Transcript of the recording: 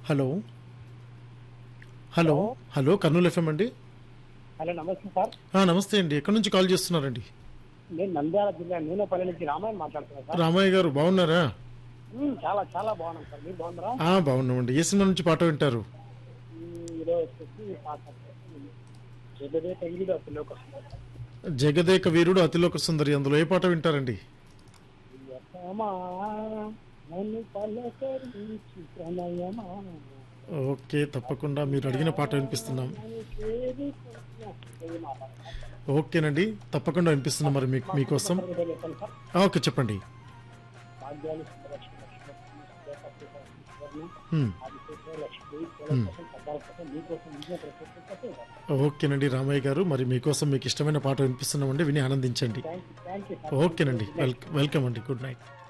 Hello hello hello Kurnool FM అండి hello నమస్తే sir ఆ, నమస్తే అండి ఎక్కడి నుంచి కాల్ చేస్తున్నారండి నేను నంద్యాల జిల్లా నూనెపల్లి నుంచి రామాయణ మాట్లాడుతున్నాను సార్ రామయ్య గారు బాగున్నారా ఉమ్, చాలా చాలా బాగున్నాం సార్ మీరు బాగున్నారా ఆ, బాగున్నామండి ఏ సినిమా నుంచి పాట వింటారు ఉమ్, ఈరోజు వచ్చేసి పాట ఏదైతే తగిలిదో అసలు ఒక జగదేక వీరుడు అతిలోక సుందరి అందులో ఏ పాట వింటారండి యమా, నన్ను పలకరించి ప్రణయమా ఓకే తప్పకుండా మీరు అడిగిన పాట వినిపిస్తున్నాం ఏది ప్రేమ. ఓకేనండి తప్పకుండా వినిపిస్తున్నాం మరి మీకు మీకోసం ఏదో చెప్పండి సార్ ఆ, ఓకే చెప్పండి భాగ్యాలు సుబ్బలక్ష్మి లక్ష్మి సుబ్బలక్ష్మి హ్మ్. ఆదిశేష లక్ష్మి కోసం పద్నాలుగు కోసం మీకోసం ఇంట్లో ప్రత్యేక ఓకేనండి రామయ్య గారు మరి మీకోసం మీకు ఇష్టమైన పాట వినిపిస్తున్నామండి విని ఆనందించండి thank you thank you sir ఓకేనండి వెల్ వెల్కమ్ అండి గుడ్ నైట్